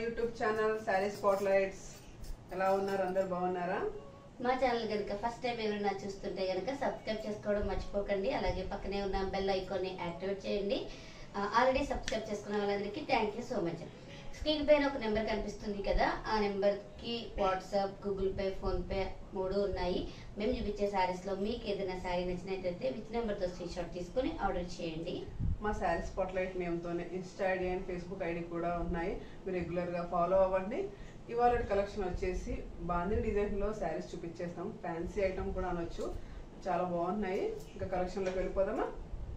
YouTube channel sari spotlights ఎలా ఉన్నారు అందరు బాగున్నారా మా ఛానల్ కనుక ఫస్ట్ టైం ఎవరైనా చూస్తుంటే కనుక సబ్స్క్రైబ్ చేసుకోవడం మర్చిపోకండి అలాగే పక్కనే ఉన్న బెల్ ఐకాన్ని యాక్టివేట్ చేయండి ఆల్రెడీ సబ్స్క్రైబ్ చేసుకున్న వాళ్ళందరికీ thank you so much screen పైన ఒక నెంబర్ కనిపిస్తుంది కదా ఆ నెంబర్కి వాట్సాప్ గూగుల్ పే ఫోన్పే మూడు ఉన్నాయి మేము చూపించే శారీస్లో మీకు ఏదైనా శారీ నచ్చినట్లయితే విత్ నెంబర్తో స్క్రీన్ షాట్ తీసుకొని ఆర్డర్ చేయండి మా శారీ స్పాట్ లైట్ నేమ్తోనే insta ID and Facebook ID కూడా ఉన్నాయి మీరు రెగ్యులర్గా ఫాలో అవ్వండి ఇవాళ కలెక్షన్ వచ్చేసి బాందిని డిజైన్లో శారీస్ చూపించేస్తాం ఫ్యాన్సీ ఐటమ్ కూడా అనొచ్చు చాలా బాగున్నాయి ఇంకా కలెక్షన్లోకి వెళ్ళిపోదామా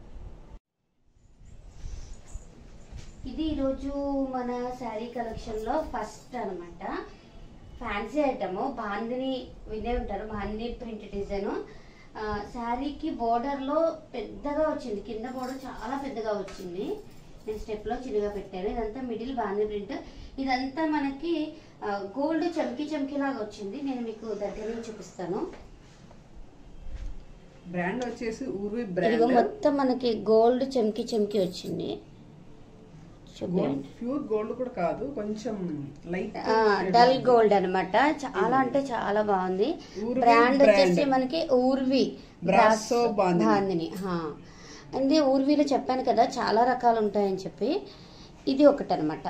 ఇది ఈరోజు మన శారీ కలెక్షన్లో ఫస్ట్ అన్నమాట ఫ్యాన్సీ ఐటమ్ బాందిని వినే ఉంటారు బాందిని ప్రింట్ డిజైన్ శారీకి బోర్డర్లో పెద్దగా వచ్చింది కింద బోర్డర్ చాలా పెద్దగా వచ్చింది నేను స్టెప్లో చిన్నగా పెట్టాను ఇదంతా మిడిల్ బాంది ప్రింట్ ఇదంతా మనకి గోల్డ్ చమ్కి చమ్కి లాగా వచ్చింది నేను మీకు దగ్గర నుంచి చూపిస్తాను బ్రాండ్ వచ్చేసి ఊర్వి ఇదిగో బ్రాండ్ మొత్తం మనకి గోల్డ్ చమ్కి చమ్కి వచ్చింది చూడండి ప్యూర్ గోల్డ్ కూడా కాదు కొంచెం లైట్ డల్ గోల్డ్ అన్నమాట చాలా అంటే చాలా బాగుంది ఊర్వి బ్రాండ్ brand. వచ్చేసి మనకి ఊర్వి బ్రాసో బాందిని. బాందిని అంటే ఊర్విలో చెప్పాను కదా చాలా రకాలు ఉంటాయని చెప్పి ఇది ఒకటి అనమాట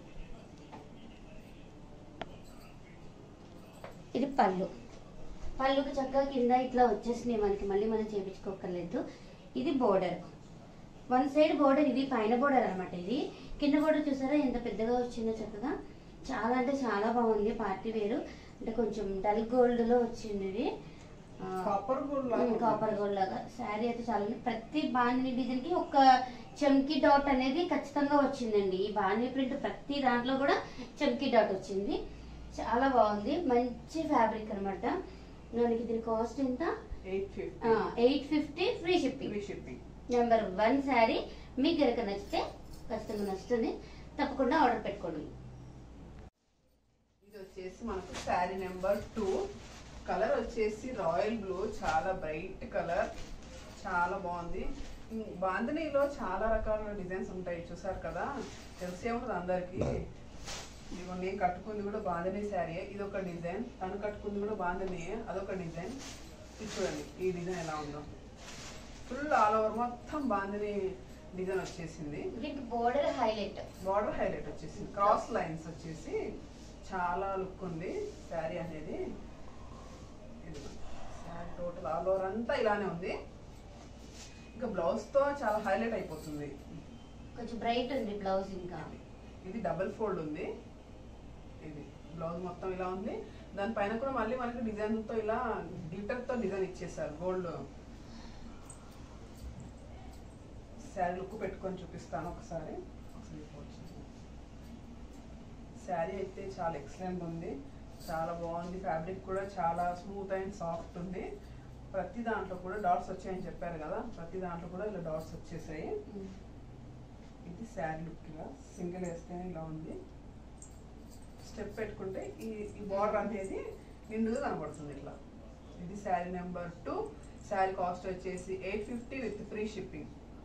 ఇది పళ్ళు పళ్ళుకి చక్కగా కింద ఇట్లా వచ్చేసినాయి మనకి మళ్ళీ మనం చేపించుకోకర్లేదు ఇది బోర్డర్ వన్ సైడ్ బోర్డర్ ఇది పైన బోర్డర్ అనమాట ఇది కింద బోర్డర్ చూసారా ఎంత పెద్దగా వచ్చిందో చక్కగా చాలా అంటే చాలా బాగుంది పార్టీ వేరు అంటే కొంచెం డల్ గోల్డ్ లో వచ్చింది ఇది ఆ, copper gold um, copper gold లాగా శారీ అయితే చాలా ఉంది. ప్రతి బాంధిని డిజైన్ కి ఒక చమ్కీ డాట్ అనేది ఖచ్చితంగా వచ్చిందండి ఈ బాంధిని ప్రింట్ ప్రతి దాంట్లో కూడా చమ్కీ డాట్ వచ్చింది చాలా బాగుంది మంచి ఫ్యాబ్రిక్ అనమాట మనకి దీని కాస్ట్ ఎంత eight fifty eight fifty free shipping free shipping number one sari మీకు కనుక నచ్చితే ఖచ్చితంగా నచ్చుతుంది తప్పకుండా ఆర్డర్ పెట్టుకోండి ఇది వచ్చేసి మనకు శారీ నెంబర్ టూ కలర్ వచ్చేసి రాయల్ బ్లూ చాలా బ్రైట్ కలర్ చాలా బాగుంది ఉమ్, బాందినీలో చాలా రకాల డిజైన్స్ ఉంటాయి చూసారు కదా తెలిసే ఉంటుంది అందరికి ఇదిగో నేను కట్టుకుంది కూడా బాందినీ శారీ ఇది ఒక డిజైన్ తను కట్టుకుంది కూడా బాందినీ అదొక డిజైన్ ఇది చూడండి ఈ డిజైన్ ఎలా ఉందో ఫుల్ ఆల్ ఓవర్ మొత్తం బాందినీ డిజైన్ వచ్చేసింది దీనికి బోర్డర్ హైలైట్ బార్డర్ హైలైట్ వచ్చేసింది క్రాస్ లైన్స్ వచ్చేసి చాలా లుక్ ఉంది శారీ అనేది శారీ టోటల్ ఆల్ ఓవర్ అంతా ఇలానే ఉంది ఇంకా బ్లౌజ్ తో చాలా హైలైట్ అయిపోతుంది కొంచెం బ్రైట్ ఉంది బ్లౌజ్ ఇంకా ఇది డబుల్ ఫోల్డ్ ఉంది ఇది బ్లౌజ్ మొత్తం ఇలా ఉంది దానిపైన కూడా మళ్ళీ మనకి డిజైన్ తో ఇలా గ్లిటర్ తో డిజైన్ ఇచ్చేసారు గోల్డ్ శారీ లుక్ పెట్టుకొని చూపిస్తాను ఒకసారి ఒకసారి ఇటు వచ్చేసి. శారీ అయితే చాలా ఎక్సలెంట్ ఉంది చాలా బాగుంది ఫ్యాబ్రిక్ కూడా చాలా స్మూత్ అండ్ సాఫ్ట్ ఉంది ప్రతి దాంట్లో కూడా డాట్స్ వచ్చాయని చెప్పారు కదా ప్రతి దాంట్లో కూడా ఇలా డాట్స్ వచ్చేసాయి ఇది శారీ లుక్ ఇలా సింగిల్ వేస్తేనే ఇలా ఉంది స్టెప్ పెట్టుకుంటే ఈ ఈ బార్డర్ అనేది నిండుగా కనబడుతుంది ఇట్లా ఇది sari number two sari cost వచ్చేసి eight fifty with free shipping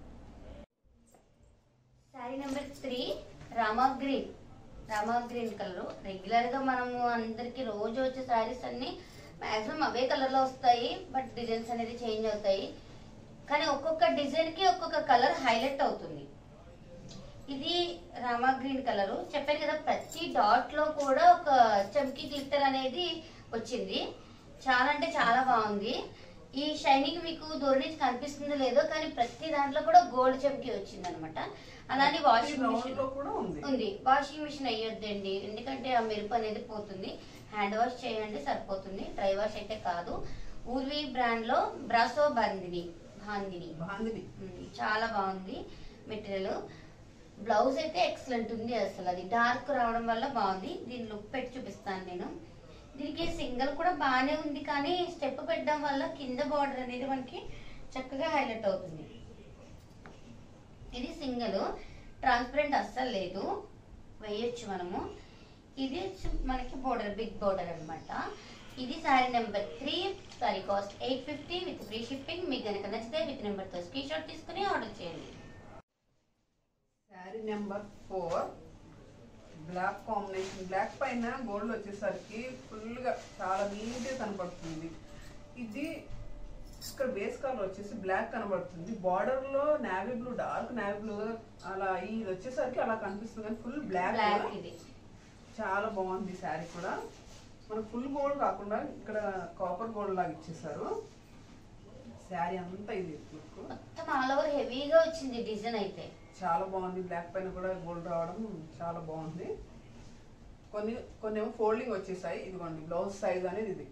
sari number three Rama green Rama green colour regular గా మనము అందరికి రోజు వచ్చే శారీస్ అన్ని మాక్సిమం అవే కలర్ లో వస్తాయి బట్ డిజైన్స్ అనేది చేంజ్ అవుతాయి కానీ ఒక్కొక్క డిజైన్ కి ఒక్కొక్క కలర్ హైలైట్ అవుతుంది ఇది రామా గ్రీన్ కలర్ చెప్పాను కదా ప్రతి డాట్ లో కూడా ఒక చమ్కీ గ్లిట్టర్ అనేది వచ్చింది చాలా అంటే చాలా బాగుంది ఈ షైనింగ్ మీకు దూరం నుంచి కనిపిస్తుందో లేదో కానీ ప్రతి దాంట్లో కూడా గోల్డ్ చమ్కీ వచ్చింది అనమాట అలానే వాషింగ్ రౌండ్ మిషన్ లో కూడా ఉంది ఉంది వాషింగ్ మిషన్ అయ్యొద్దండి ఎందుకంటే ఆ మెరుపు అనేది పోతుంది హ్యాండ్ వాష్ చేయండి సరిపోతుంది డ్రై వాష్ అయితే కాదు ఊర్వి బ్రాండ్ లో బ్రాసో బందిని బాందిని బాందిని ఉమ్, చాలా బాగుంది మెటీరియల్ బ్లౌజ్ అయితే ఎక్సలెంట్ ఉంది అసలు అది డార్క్ రావడం వల్ల బాగుంది దీని లుక్ పెట్టి చూపిస్తాను నేను దీనికి సింగిల్ కూడా బాగానే ఉంది కానీ స్టెప్ పెట్టడం వల్ల కింద బార్డర్ అనేది మనకి చక్కగా హైలైట్ అవుతుంది ఇది సింగిల్ ట్రాన్స్పరెంట్ అస్సలు లేదు వేయొచ్చు మనము ఇది చి- మనకి బోర్డర్ బిగ్ బోర్డర్ అన్నమాట ఇది sari number three sari cost eight fifty with free shipping మీకు కనుక నచ్చితే విత్ నెంబర్తో స్క్రీన్ షాట్ తీసుకుని ఆర్డర్ చేయండి sari number four black combination black పైన గోల్డ్ వచ్చేసరికి ఫుల్ గా చాలా నీట్ గా కనపడుతుంది ఇది ఇక్కడ బేస్ కలర్ వచ్చేసి బ్లాక్ కనబడుతుంది బార్డర్ లో navy blue dark navy blue అలా ఇది వచ్చేసరికి అలా కనిపిస్తుంది కానీ ఫుల్ బ్లాక్ బ్లాక్ ఇది చాలా బాగుంది శారీ కూడా మనకు ఫుల్ గోల్డ్ కాకుండా ఇక్కడ కాపర్ గోల్డ్ లాగా ఇచ్చేసారు శారీ అంతా ఇది లుక్ మొత్తం ఆల్ ఓవర్ హెవీగా వచ్చింది డిజైన్ అయితే చాలా బాగుంది బ్లాక్ పైన కూడా గోల్డ్ రావడం చాలా బాగుంది కొన్ని కొన్ని ఏమో ఫోల్డింగ్ వచ్చేసాయి ఇదిగోండి బ్లౌజ్ సైజ్ అనేది ఇది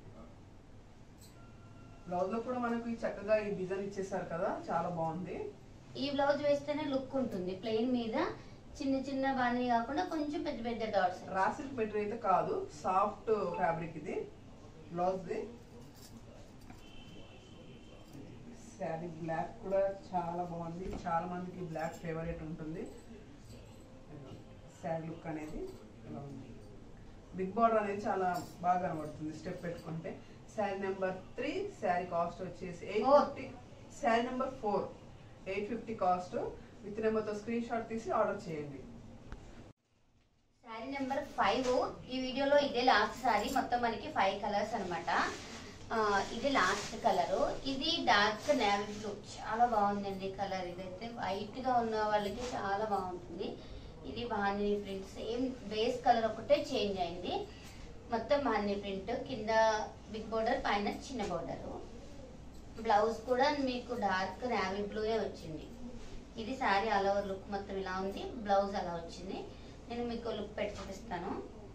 బ్లౌజ్ లో కూడా మనకు ఈ చక్కగా ఈ డిజైన్ ఇచ్చేసారు కదా చాలా బాగుంది ఈ బ్లౌజ్ వేస్తేనే లుక్ ఉంటుంది ప్లెయిన్ మీద చిన్న చిన్న బాణీ కాకుండా కొంచెం పెద్ద పెద్ద డాట్స్ రా సిల్క్ మెటీరియల్ అయితే కాదు సాఫ్ట్ ఫ్యాబ్రిక్ ఇది బ్లౌజ్ ది శారీ బ్లాక్ కూడా చాలా బాగుంది చాలా మందికి బ్లాక్ ఫేవరెట్ ఉంటుంది శారీ లుక్ అనేది ఇలా ఉంది బిగ్ బార్డర్ అనేది చాలా బాగా కనబడుతుంది స్టెప్ పెట్టుకుంటే sari number three sari cost వచ్చేసి eight Four. Fifty sari number four eight fifty cost with నెంబర్తో స్క్రీన్ షాట్ తీసి ఆర్డర్ చేయండి శారీ నెంబర్ ఫైవ్ ఈ వీడియోలో ఇదే లాస్ట్ శారీ మొత్తం మనకి ఫైవ్ కలర్స్ అనమాట ఇది లాస్ట్ కలర్ ఇది డార్క్ నేవీ బ్లూ చాలా బాగుందండి కలర్ ఇదైతే వైట్ గా ఉన్న వాళ్ళకి చాలా బాగుంటుంది ఇది బాగుంది ప్రింట్ సేమ్ బేస్ కలర్ ఒకటే చేంజ్ అయింది మొత్తం బాగుంది ప్రింట్ కింద బిగ్ బోర్డర్ పైన చిన్న బోర్డర్ బ్లౌజ్ కూడా మీకు డార్క్ నేవీ బ్లూయే వచ్చింది ఇది శారీ ఆల్ ఓవర్ లుక్ మొత్తం ఇలా ఉంది బ్లౌజ్ అలా వచ్చింది నేను మీకు లుక్ పెట్టి చూపిస్తాను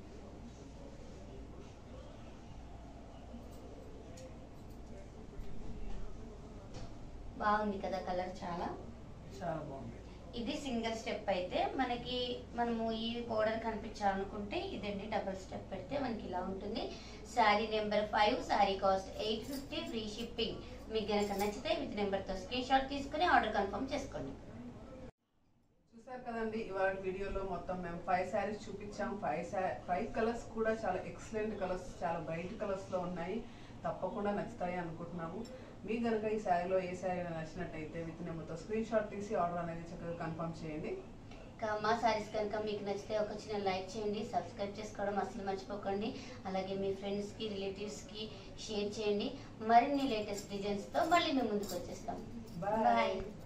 బాగుంది కదా కలర్ చాలా చాలా బాగుంది ఇది సింగిల్ స్టెప్ అయితే మనకి మనము ఈ బోర్డర్ కనిపించాలనుకుంటే ఇదండి డబుల్ స్టెప్ పెడితే మనకి ఇలా ఉంటుంది sari number five sari cost eight fifty free shipping మీకు కనుక నచ్చితే విత్ నెంబర్తో స్క్రీన్ షాట్ తీసుకుని ఆర్డర్ కన్ఫర్మ్ చేసుకోండి చూసారు కదండి ఇవాళ వీడియోలో మొత్తం మేము ఫైవ్ శారీస్ చూపించాం ఫైవ్ ఫైవ్ కలర్స్ కూడా చాలా ఎక్సలెంట్ కలర్స్ చాలా బ్రైట్ కలర్స్ లో ఉన్నాయి తప్పకుండా నచ్చుతాయి అనుకుంటున్నాము మీకు కనుక ఈ శారీలో ఏ శారీ నచ్చినట్టయితే విత్ నెంబర్తో స్క్రీన్ షాట్ తీసి ఆర్డర్ అనేది చక్కగా కన్ఫర్మ్ చేయండి ఇంకా మా సారీస్ కనుక మీకు నచ్చితే ఒక చిన్న లైక్ చేయండి సబ్స్క్రైబ్ చేసుకోవడం అసలు మర్చిపోకండి అలాగే మీ ఫ్రెండ్స్కి రిలేటివ్స్కి షేర్ చేయండి మరిన్ని లేటెస్ట్ డిజైన్స్తో మళ్ళీ మేము ముందుకు వచ్చేస్తాం Bye. బాయ్